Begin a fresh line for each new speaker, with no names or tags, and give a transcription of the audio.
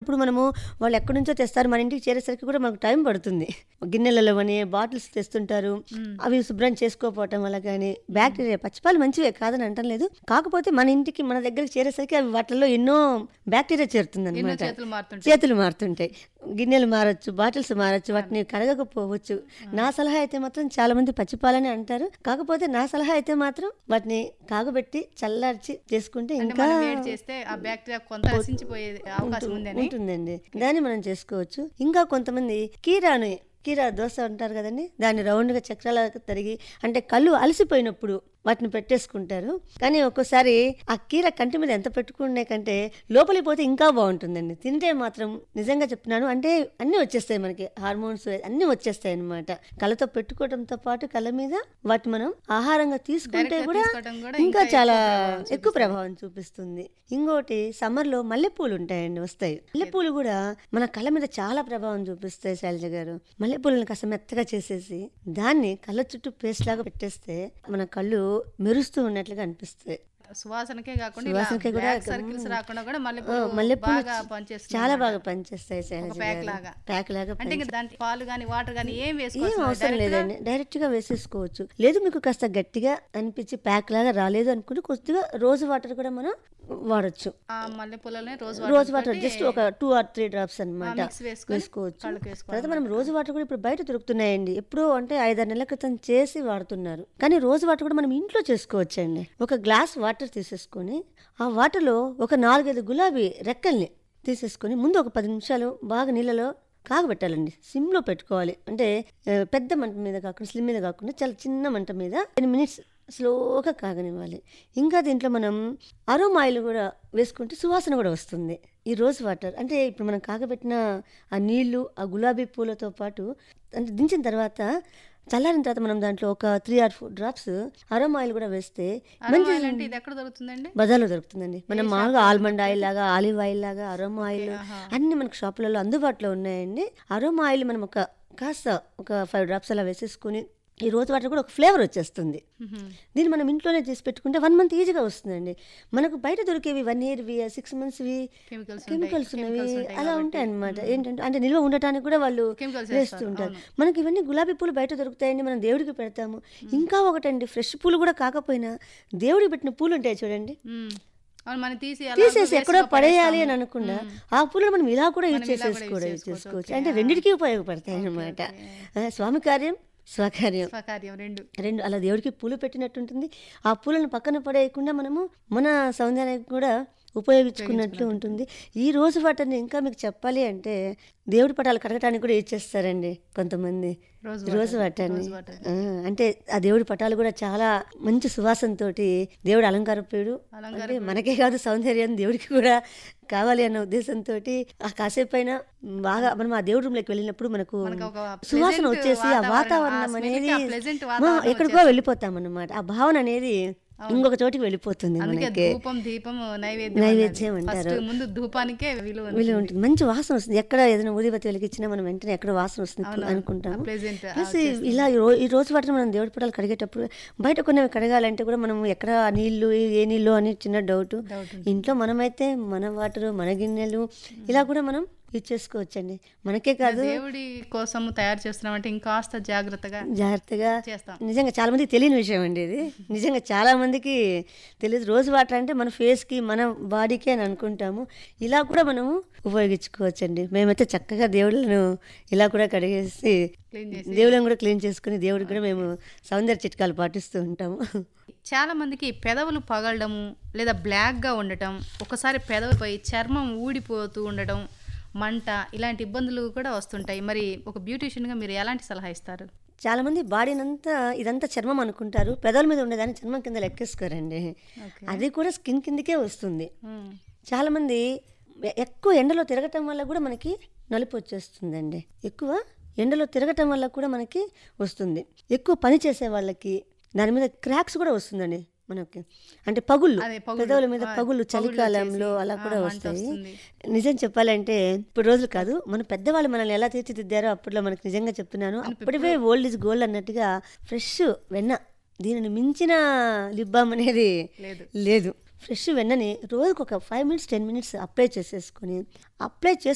అప్పుడు మనము వాళ్ళు ఎక్కడి నుంచో తెస్తారు మన ఇంటికి చేరేసరికి కూడా మనకు టైం పడుతుంది గిన్నెలలో అని బాటిల్స్ తెస్తుంటారు అవి శుభ్రం చేసుకోకపోవటం వల్ల కానీ బ్యాక్టీరియా పచ్చిపాలు మంచివే కాదని అంటలేదు కాకపోతే మన ఇంటికి మన దగ్గరికి చేరేసరికి అవి వాటిల్లో ఎన్నో బ్యాక్టీరియా చేరుతుంది
ఎన్నో
అనమాట
చేతులు మారుతుంటాయి
చేతులు మారుతుంటాయి గిన్నెలు మారచ్చు బాటిల్స్ మారచ్చు వాటిని కడగకపోవచ్చు నా సలహా అయితే మాత్రం చాలా మంది పచ్చిపాలని అంటారు కాకపోతే నా సలహా అయితే మాత్రం వాటిని కాగబెట్టి చల్లార్చి చేసుకుంటే
అంటే
ఇంకా
మనం వేడి చేస్తే ఆ బ్యాక్టీరియా కొంత నశించిపోయే అవకాశం ఉంది అని
ఉంటుందండి దాన్ని మనం చేసుకోవచ్చు ఇంకా కొంతమంది కీరాని కీరా దోశ అంటారు కదండి దాన్ని రౌండ్గా చక్రాలకు తరిగి అంటే కళ్ళు అలసిపోయినప్పుడు వాటిని పెట్టేసుకుంటారు కానీ ఒక్కోసారి ఆ కీర కంటి మీద ఎంత పెట్టుకునే కంటే లోపలికి పోతే ఇంకా బాగుంటుందండి తింటే మాత్రం నిజంగా చెప్తున్నాను అంటే అన్నీ వచ్చేస్తాయి మనకి హార్మోన్స్ అన్నీ వచ్చేస్తాయి అన్నమాట కళ్ళతో పెట్టుకోవడంతో పాటు కళ్ళ మీద వాటిని మనం ఆహారంగా తీసుకుంటే
Direct గా
కూడా
తీసుకోవడం కూడా
ఇంకా
ఇంకా
చాలా
ఎక్కువ ప్రభావం
ఎక్కువ ప్రభావం చూపిస్తుంది ఇంకోటి సమ్మర్ లో మల్లెపూలు ఉంటాయండి వస్తాయి మల్లెపూలు కూడా మన కళ్ళ మీద చాలా ప్రభావం చూపిస్తాయి శైలజ గారు మల్లెపూలను కాస్త మెత్తగా చేసేసి దాన్ని కళ్ళ చుట్టూ పేస్ట్ లాగా పెట్టేస్తే మన కళ్ళు మెరుస్తూ ఉన్నట్లుగా అనిపిస్తాయి
సువాసనకే కాకుండా
సువాసనకే కూడా
సర్కిల్స్ రాకుండా కూడా మళ్ళీ
ఆ, మల్లెపూలు
బాగా పనిచేస్తుంది
చాలా బాగా పనిచేస్తాయి శైలజ
ప్యాక్
గారు
లాగా.
ప్యాక్ లాగా
అంటే ఇంకా దాంట్లో పాలు కానీ వాటర్ కానీ ఏం
ఏం
వేసుకోవచ్చు
అవసరం లేదండి డైరెక్ట్ గా వేసేసుకోవచ్చు లేదు మీకు కాస్త గట్టిగా అనిపించి ప్యాక్ లాగా రాలేదు అనుకుంటే కొద్దిగా రోజు వాటర్ కూడా మనం వాడచ్చు
ఆ మల్లెపూలనే రోజు
రోజు వాటర్ జస్ట్ ఒక టూ ఆర్ త్రీ డ్రాప్స్ అనమాట
మిక్స్ వేసుకొని
వేసుకోవచ్చు
కళ్ళకి వేసుకోవాలి
తర్వాత మనం రోజు వాటర్ కూడా ఇప్పుడు బయట దొరుకుతున్నాయండి ఎప్పుడో అంటే ఐదారు నెలల క్రితం చేసి వాడుతున్నారు కానీ రోజు వాటర్ కూడా మనం ఇంట్లో చేసుకోవచ్చండి ఒక గ్లాస్ వాటర్ తీసేసుకొని ఆ వాటర్లో ఒక నాలుగైదు గులాబీ రెక్కల్ని తీసేసుకొని ముందు ఒక పది నిమిషాలు బాగా నీళ్ళలో కాగబెట్టాలండి సిమ్లో పెట్టుకోవాలి అంటే ఆ, పెద్ద మంట మీద కాకుండా స్లిమ్ మీద కాకుండా చాలా చిన్న మంట మీద టెన్ మినిట్స్ స్లోగా కాగనివ్వాలి ఇంకా దీంట్లో మనం అరోమ్ ఆయిల్ కూడా వేసుకుంటే సువాసన కూడా వస్తుంది ఈ రోజ్ వాటర్ అంటే ఇప్పుడు మనం కాగబెట్టిన ఆ నీళ్లు ఆ గులాబీ పూలతో పాటు అంటే దించిన తర్వాత చల్లారిన తర్వాత మనం దాంట్లో ఒక three or four drops aroma oil కూడా వేస్తే మంచి
ఆయిల్ అంటే ఇది ఎక్కడ దొరుకుతుందండి
బజార్లో దొరుకుతుందండి మనం మామూలుగా ఆల్మండ్ ఆయిల్ లాగా ఆలివ్ ఆయిల్ లాగా అరోమా ఆయిల్
ఆహా.
అన్ని మనకు షాపులలో అందుబాటులో ఉన్నాయండి అరోమా ఆయిల్ మనం ఒక కాస్త ఒక ఫైవ్ డ్రాప్స్ అలా వేసేసుకుని ఈ రోజు వాటర్ కూడా ఒక ఫ్లేవర్ వచ్చేస్తుంది
మ్మ్.
దీన్ని మనం ఇంట్లోనే చేసి పెట్టుకుంటే వన్ మంత్ ఈజీగా వస్తుందండి మనకు బయట దొరికేవి వన్ ఇయర్వి సిక్స్ మంత్స్వి
కెమికల్స్
కెమికల్స్ ఉన్నవి
కెమికల్స్ ఉంటాయి
అలా
కాబట్టి.
ఉంటాయి అన్నమాట ఏంటంటే అంటే నిల్వ ఉండటానికి కూడా వాళ్ళు
కెమికల్స్
వేస్తూ
వేస్తారు,
ఉంటారు
అవును.
మనకి ఇవన్నీ గులాబీ పూలు బయట దొరుకుతాయండి మనం దేవుడికి పెడతాము ఇంకా ఒకటండి ఫ్రెష్ పూలు కూడా కాకపోయినా దేవుడికి పెట్టిన పూలు ఉంటాయి చూడండి
మ్మ్. అవును మనం తీసి అలా
తీసేసి
waste
ఎక్కడో
గా
పడేయాలి అని
పడేస్తాము.
అనకుండా ఆ పూలను మనం ఇలా కూడా యూజ్
మనం ఇలా కూడా
చేసేసుకోవడం
use
యూజ్
చేసుకోవచ్చు.
చేసుకోవచ్చు
ఓకే,
అంటే
ఆ.
రెండింటికి ఉపయోగపడతాయి అన్నమాట ఆ, స్వామి కార్యం స్వకార్యం
స్వకార్యం రెండు
రెండు అలా దేవుడికి పూలు పెట్టినట్టుంటుంది ఆ పూలను పక్కన పడేయకుండా మనము మన సౌందర్యానికి కూడా ఉపయోగించుకున్నట్లు ఉంటుంది ఈ రోజు వాటిని ఇంకా మీకు చెప్పాలి అంటే దేవుడి పటాలు కడగటానికి కూడా ఇచ్చేస్తారండి కొంతమంది
రోజు
రోజు వాటాన్ని
రోజు వాటర్.
ఆ, అంటే ఆ దేవుడి పటాలు కూడా చాలా మంచి సువాసనతోటి దేవుడు అలంకారప్రియుడు అంటే మనకే కాదు సౌందర్యం దేవుడికి కూడా కావాలి అన్న ఉద్దేశంతో ఆ కాసేపు అయినా బాగా మనం ఆ దేవుడి రూమ్లోకి వెళ్ళినప్పుడు మనకు
మనకు ఒక
సువాసన
pleasant
వచ్చేసి ఆ
వాతావరణం,
వాతావరణం
ఆ smell కి
అనేది
ఆ pleasant
మా
వాతావరణం
ఎక్కడికో వెళ్ళిపోతాం అన్నమాట ఆ భావన అనేది ఇంకొక చోటికి వెళ్ళిపోతుంది
అందుకే
మనకి
ధూపం దీపం నైవేద్యం
నైవేద్యం
అన్నారు.
అంటారు.
First ముందు ధూపానికే విలువ ఉంది.
వీళ్ళు ఉంటుంది మంచి వాసన వస్తుంది ఎక్కడ ఏదైనా ఊదిబత్తి వెలిగించినా మనం వెంటనే ఎక్కడ వాసన వస్తుంది
అవునవును.
అనుకుంటాము
ఆ pleasant, ఆ
ప్లస్ ఇలా ఈ రో- ఈ రోజు వాటిని మనం దేవుడి పటాలు కడిగేటప్పుడు బయట కొన్ని కడగాలంటే కూడా మనం ఎక్కడ ఆ నీళ్లు ఏ నీళ్లు అని చిన్న డౌట్
Doubt
ఇంట్లో మనమైతే మన వాటర్ మన గిన్నెలు ఇలా కూడా మనం యూజ్ చేసుకోవచ్చండి మనకే కాదు
దేవుడి కోసం తయారు చేస్తున్నామంటే ఇంకాస్త జాగ్రత్తగా
జాగ్రత్తగా
చేస్తాం
నిజంగా చాలా మందికి తెలియని విషయం అండి ఇది నిజంగా చాలా మందికి తెలియదు రోజు వాటర్ అంటే మన ఫేస్కి మన బాడీకి అని అనుకుంటాము ఇలా కూడా మనము ఉపయోగించుకోవచ్చండి మేమైతే చక్కగా దేవుళ్ళను ఇలా కూడా కడిగేసి
క్లీన్ చేసి
దేవుళ్ళని కూడా క్లీన్ చేసుకుని దేవుడికి కూడా మేము సౌందర్య చిట్కాలు పాటిస్తూ ఉంటాము
చాలా మందికి పెదవులు పగలడము లేదా బ్లాక్గా ఉండటం ఒకసారి పెదవులపై చర్మం ఊడిపోతూ ఉండటం మంట ఇలాంటి ఇబ్బందులు కూడా వస్తుంటాయి మరి ఒక బ్యూటీషియన్గా మీరు ఎలాంటి సలహా ఇస్తారు
చాలా మంది బాడీనంతా ఇదంతా చర్మం అనుకుంటారు పెదవుల మీద ఉండేదాన్ని చర్మం కింద లెక్కేసుకోరండి
ఓకే
అది కూడా స్కిన్ కిందకే వస్తుంది
మ్మ్.
చాలామంది ఎ- ఎక్కువ ఎండలో తిరగటం వల్ల కూడా మనకి నలుపు వచ్చేస్తుందండి ఎక్కువ ఎండలో తిరగటం వల్ల కూడా మనకి వస్తుంది ఎక్కువ పని చేసే వాళ్ళకి దాని మీద క్రాక్స్ కూడా వస్తుందండి మనకి అంటే పగుళ్ళు
అదే పగుళ్ళు.
పెదవుల మీద
ఆ,
పగుళ్ళు
పగుళ్ళు
చలికాలంలో
వచ్చేసి,
అలా
ఆ,
కూడా
మంట
వస్తాయి
వస్తుంది.
నిజం చెప్పాలంటే ఇప్పుడు రోజులు కాదు మన పెద్దవాళ్ళు మనల్ని ఎలా తీర్చిదిద్దారో అప్పట్లో మనకు నిజంగా చెప్తున్నాను అప్పటివే ఓల్డ్ ఇస్ గోల్డ్ అన్నట్టుగా ఫ్రెష్ వెన్న దీనిని మించిన లిప్ బామ్ అనేది
లేదు
లేదు ఫ్రెష్ వెన్నని రోజుకు ఒక five minutes ten minutes apply చేసేసుకొని అప్లై చేసి